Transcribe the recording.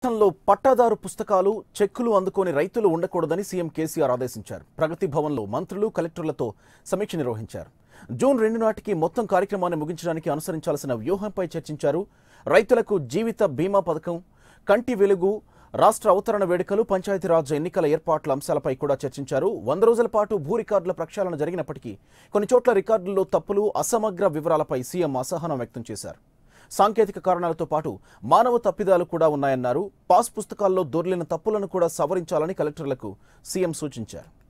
రాష్ట్రంలో పట్టాదారు పుస్తకాలు చెక్కులు అందుకోని రైతులు ఉండకూడదని సీఎం కేసీఆర్ ఆదేశించారు ప్రగతి భవన్లో మంత్రులు కలెక్టర్లతో సమీక్ష నిర్వహించారు జూన్ రెండు నాటికి మొత్తం కార్యక్రమాన్ని ముగించడానికి అనుసరించాల్సిన వ్యూహంపై చర్చించారు రైతులకు జీవిత బీమా పథకం కంటి వెలుగు రాష్ట్ర అవతరణ వేడుకలు పంచాయతీరాజ్ ఎన్నికల ఏర్పాట్ల అంశాలపై కూడా చర్చించారు వంద రోజుల పాటు భూ రికార్డుల ప్రక్షాళన జరిగినప్పటికీ కొన్ని చోట్ల రికార్డుల్లో తప్పులు అసమగ్ర వివరాలపై సీఎం అసహనం వ్యక్తం చేశారు సాంకేతిక కారణాలతో పాటు మానవ తప్పిదాలు కూడా ఉన్నాయన్నారు పాస్ పుస్తకాల్లో దొర్లిన తప్పులను కూడా సవరించాలని కలెక్టర్లకు సీఎం సూచించారు